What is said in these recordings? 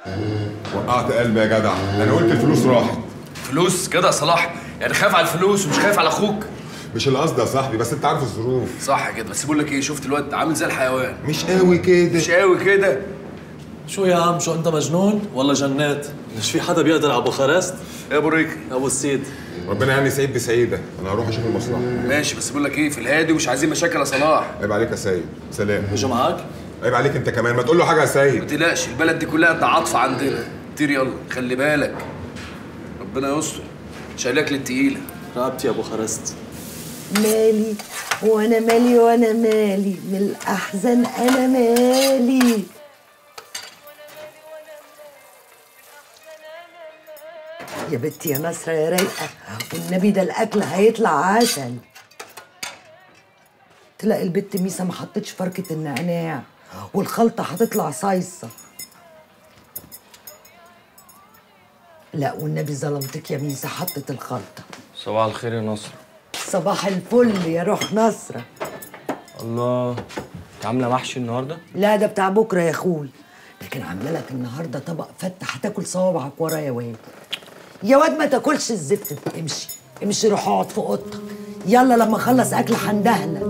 وقعت قلبي يا جدع انا قلت الفلوس راحت فلوس كده يا صلاح يعني خايف على الفلوس ومش خايف على اخوك مش القصد يا صاحبي بس انت عارف الظروف صح كده بس بقول لك ايه شفت الواد عامل زي الحيوان مش قوي كده مش قوي كده شو يا عم شو انت مجنون ولا جنات؟ مش في حدا بيقدر على بوخارست؟ يا ابو ريكي يا ابو السيد ربنا يعني سعيد بسعيده انا هروح اشوف المصلحه ماشي بس بقول لك ايه في الهادي ومش عايزين مشاكل يا صلاح عيب عليك يا سيد سلام مش معاك؟ عيب عليك انت كمان ما تقول له حاجه يا ما سيد تقلقش البلد دي كلها تعاطف عندنا طير يلا خلي بالك ربنا يستر شايلك للتقيله رقبتي يا بوخارست مالي وانا مالي وانا مالي من الاحزان انا مالي يا بنتي يا نصرة يا رايقة والنبي ده الأكل هيطلع عسل تلاقي البت ميسة ما حطتش فركة النعناع والخلطة هتطلع صايصة لا والنبي ظلمتك يا ميسة حطت الخلطة صباح الخير يا نصر صباح الفل يا روح نصرة الله انت عامله محشي النهارده لا ده بتاع بكرة يا أخوي لكن عاملة لك النهاردة طبق فتة هتاكل صوابعك ورا يا واد يا واد ما تاكلش الزفت ده امشي امشي روح اقعد في اوضتك يلا لما اخلص اكل هندهلك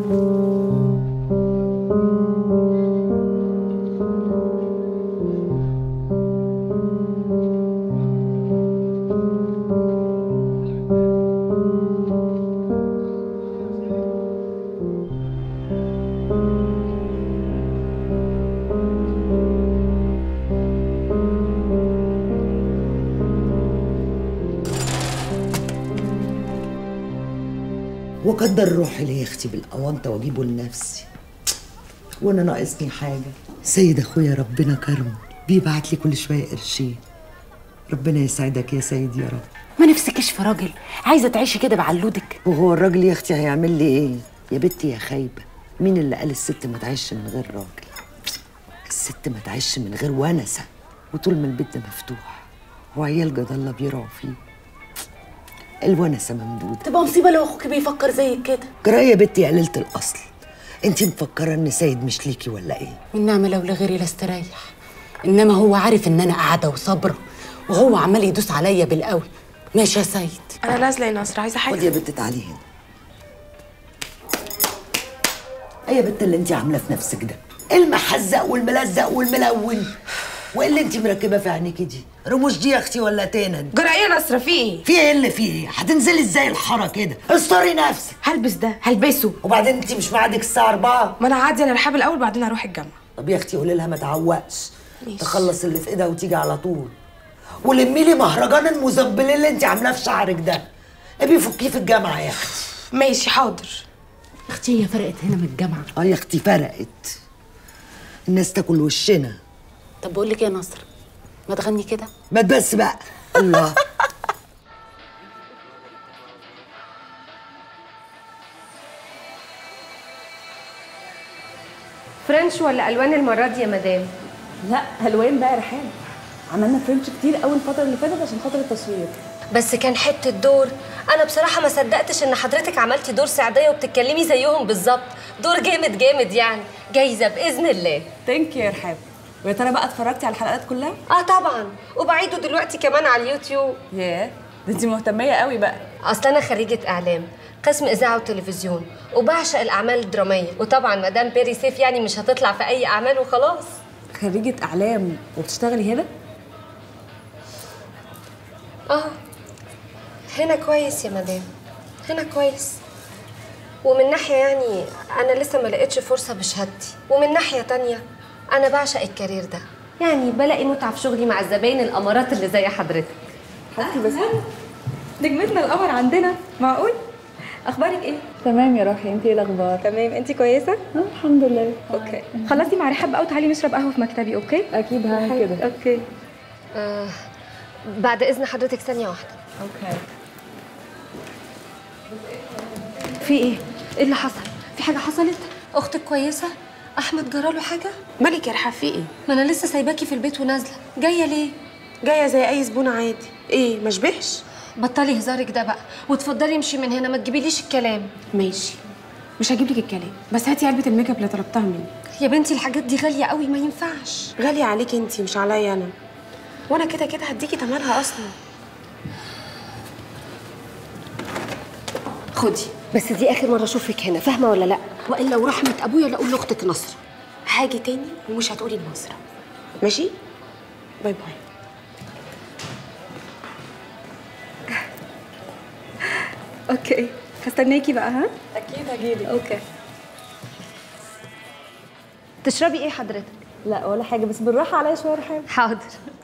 وقدر روحي ليه اختي بالاونطه واجيبه لنفسي وانا ناقصني حاجه سيد اخويا ربنا كرمه بيبعت لي كل شويه قرشين ربنا يسعدك يا سيد يا رب ما نفسكش في راجل عايزه تعيشي كده بعلودك وهو الراجل يا اختي هيعمل لي ايه يا بنتي يا خايبه مين اللي قال الست ما تعيش من غير راجل الست ما تعيش من غير ونسه وطول ما البيت ده مفتوح وعيال جد الله بيرعوا فيه الونسه ممدوده تبقى مصيبه لو اخوك بيفكر زيك كده جرايه يا بنتي يا قليله الاصل انت مفكره ان سيد مش ليكي ولا ايه والنعمه لو لغيري لاستريح انما هو عارف ان انا قاعده وصابره وهو عمال يدوس عليا بالقوي ماشي يا سيد انا نازله يا نصر عايزه خدي حاجه يا بنت تعالي هنا ايه يا بنت اللي انت عامله في نفسك ده المحزق والملزق والملون وايه اللي انت مركبه في عينيكي دي رموش دي يا اختي ولا تانن جرى ايه يا نصر في ايه في ايه اللي فيه ايه هتنزلي ازاي الحاره كده استري نفسك هلبس ده هلبسه وبعدين انت مش ميعادك الساعه 4 ما انا هعدي على الرحاب الاول بعدين اروح الجامعه طب يا اختي قولي لها ما تعوقش ماشي. تخلص اللي في ايدها وتيجي على طول ولمي لي مهرجان المزبلين اللي انت عاملاه في شعرك ده ابي فكيه في الجامعه يا اختي ماشي حاضر اختي هي فرقت هنا من الجامعه اه يا اختي فرقت الناس تاكل وشنا طب بقول لك ايه يا نصر ما تغني كده ما بس بقى الله فرنش ولا الوان المره دي يا مدام لا الوان بقى يا رحاب عملنا فرنش كتير قوي الفتره اللي فاتت عشان خاطر التصوير بس كان حته دور انا بصراحه ما صدقتش ان حضرتك عملتي دور سعديه وبتتكلمي زيهم بالظبط دور جامد جامد يعني جايزه باذن الله ثانك يو يا رحاب ويا ترى بقى اتفرجتي على الحلقات كلها اه طبعا وبعيده دلوقتي كمان على اليوتيوب ياه ده انت مهتميه قوي بقى اصل انا خريجه اعلام قسم اذاعه وتلفزيون وبعشق الاعمال الدراميه وطبعا مدام بيري سيف يعني مش هتطلع في اي اعمال وخلاص خريجه اعلام وبتشتغلي هنا اه هنا كويس يا مدام هنا كويس ومن ناحية يعني أنا لسه ما لقيتش فرصة بشهادتي ومن ناحية تانية أنا بعشق الكارير ده يعني بلاقي متعة في شغلي مع الزباين الأمارات اللي زي حضرتك حبيبتي بس نجمتنا القمر عندنا معقول اخبارك ايه تمام يا روحي انت ايه الاخبار تمام انت كويسه الحمد لله اوكي خلصتي مع رحاب بقى وتعالي نشرب قهوه في مكتبي اوكي اكيد هعمل كده اوكي آه بعد إذن حضرتك ثانية واحدة اوكي في إيه؟ إيه اللي حصل؟ في حاجة حصلت؟ أختك كويسة؟ أحمد جراله حاجة؟ مالك يا رحاب في ايه ما أنا لسه سايباكي في البيت ونازلة جاية ليه؟ جايه زي اي زبونه عادي ايه ما شبهش بطلي هزارك ده بقى وتفضلي امشي من هنا ما تجيبيليش الكلام ماشي مش هجيب لك الكلام بس هاتي علبه الميك اب اللي طلبتها مني يا بنتي الحاجات دي غاليه قوي ما ينفعش غاليه عليكي انت مش عليا انا وانا كده كده هديكي تمنها اصلا خدي بس دي اخر مره اشوفك هنا فاهمه ولا لا والا ورحمه ابويا لا اقول لاختك نصر هاجي تاني ومش هتقولي لنصرة ماشي باي باي اوكي هستناكي بقى ها اكيد هجيلي اوكي تشربي ايه حضرتك لا ولا حاجه بس بالراحه عليا شويه رحاب حاضر